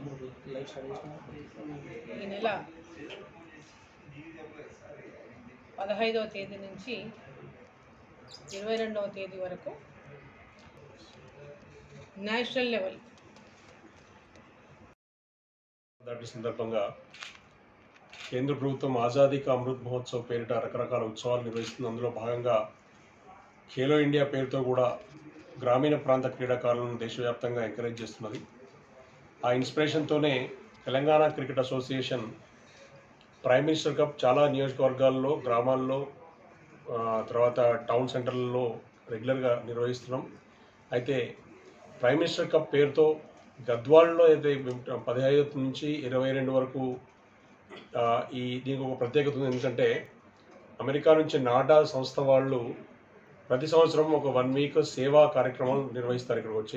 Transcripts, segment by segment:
live start చేసిన ఈ నెల పదహైదవ తేదీ నుంచి ఇరవై రెండవ తేదీ వరకు నేషనల్ లెవెల్ దాటి సందర్భంగా కేంద్ర ప్రభుత్వం ఆజాదీ కా అమృత్ మహోత్సవ్ పేరిట రకరకాల ఉత్సవాలు నిర్వహిస్తుంది అందులో భాగంగా ఖేలో ఇండియా పేరుతో కూడా గ్రామీణ ప్రాంత క్రీడాకారులను దేశవ్యాప్తంగా ఎంకరేజ్ చేస్తున్నది ఆ ఇన్స్పిరేషన్తోనే Telangana cricket association prime minister cup చాలా నియోజకవర్గాల్లో గ్రామాల్లో ఆ, తర్వాత టౌన్ సెంటర్లలో రెగ్యులర్గా నిర్వహిస్తున్నాం అయితే ప్రైమ్ మినిస్టర్ కప్ పేరుతో గద్వాల్లో అయితే పదిహేను నుంచి ఇరవై రెండు వరకు ఆ, ఈ దీనికి ఒక ప్రత్యేకత ఉంది ఎందుకంటే అమెరికా నుంచి నాటా సంస్థ వాళ్ళు ప్రతి సంవత్సరం ఒక వన్ వీక్ సేవా కార్యక్రమం నిర్వహిస్తారు ఇక్కడికి వచ్చి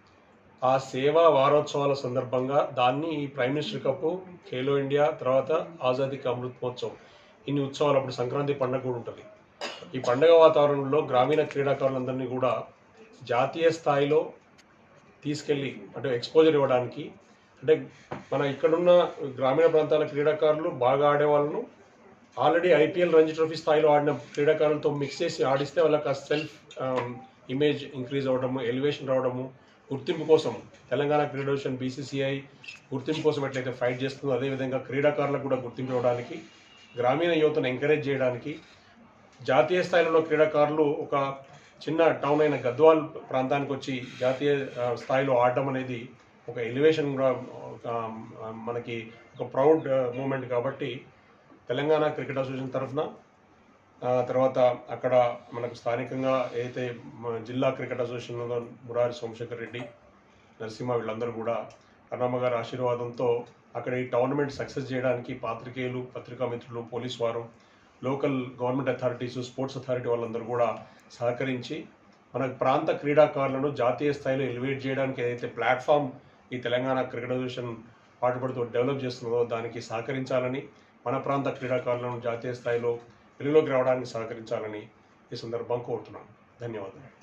ఆ సేవా వారోత్సవాల సందర్భంగా దాన్ని ఈ prime minister cup Khelo India తర్వాత ఆజాదీ కా అమృత్ మహోత్సవ్ ఇన్ని ఉత్సవాలు అప్పుడు సంక్రాంతి పండుగ కూడా ఉంటుంది ఈ పండుగ వాతావరణంలో గ్రామీణ క్రీడాకారులందరినీ కూడా జాతీయ స్థాయిలో తీసుకెళ్ళి అంటే ఎక్స్పోజర్ ఇవ్వడానికి అంటే మన ఇక్కడున్న గ్రామీణ ప్రాంతాల క్రీడాకారులు బాగా ఆడే వాళ్ళను ఆల్రెడీ ఐపీఎల్ రంజీ ట్రోఫీ స్థాయిలో ఆడిన క్రీడాకారులతో మిక్స్ చేసి ఆడిస్తే వాళ్ళకి ఆ సెల్ఫ్ ఇమేజ్ ఇంక్రీజ్ అవ్వడము ఎలివేషన్ రావడము గుర్తింపు కోసం తెలంగాణ క్రీడోషన్ బీసీసీఐ గుర్తింపు కోసం ఎట్లయితే ఫైట్ చేస్తుందో అదేవిధంగా క్రీడాకారులకు కూడా గుర్తింపు ఇవ్వడానికి గ్రామీణ యువతను ఎంకరేజ్ చేయడానికి జాతీయ స్థాయిలో క్రీడాకారులు ఒక చిన్న టౌన్ అయిన గద్వాల్ ప్రాంతానికి వచ్చి జాతీయ ఆ, స్థాయిలో ఆడడం అనేది ఒక ఎలివేషన్ కూడా ఒక, ఆ, మనకి ఒక ప్రౌడ్ మూమెంట్ కాబట్టి తెలంగాణ క్రికెట్ అసోసియేషన్ తరఫున ఆ, తర్వాత అక్కడ మనకు స్థానికంగా ఏదైతే మన జిల్లా క్రికెట్ అసోసియేషన్ ఉందో మురారి సోమశేఖర్ రెడ్డి నరసింహ వీళ్ళందరూ కూడా కన్నమ్మ గారి ఆశీర్వాదంతో అక్కడ ఈ టోర్నమెంట్ సక్సెస్ చేయడానికి పాత్రికేయులు పత్రికా మిత్రులు పోలీస్ వారు local government authorities sports authority వాళ్ళందరూ కూడా సహకరించి మన ప్రాంత క్రీడాకారులను జాతీయ స్థాయిలో ఎలివేట్ చేయడానికి ఏదైతే ప్లాట్ఫామ్ ఈ తెలంగాణ క్రికెట్ అసోసియేషన్ పాటుపడుతూ డెవలప్ చేస్తున్నదో దానికి సహకరించాలని మన ప్రాంత క్రీడాకారులను జాతీయ స్థాయిలో వెలుగులోకి రావడానికి సహకరించాలని ఈ సందర్భం కోరుతున్నాను ధన్యవాదాలు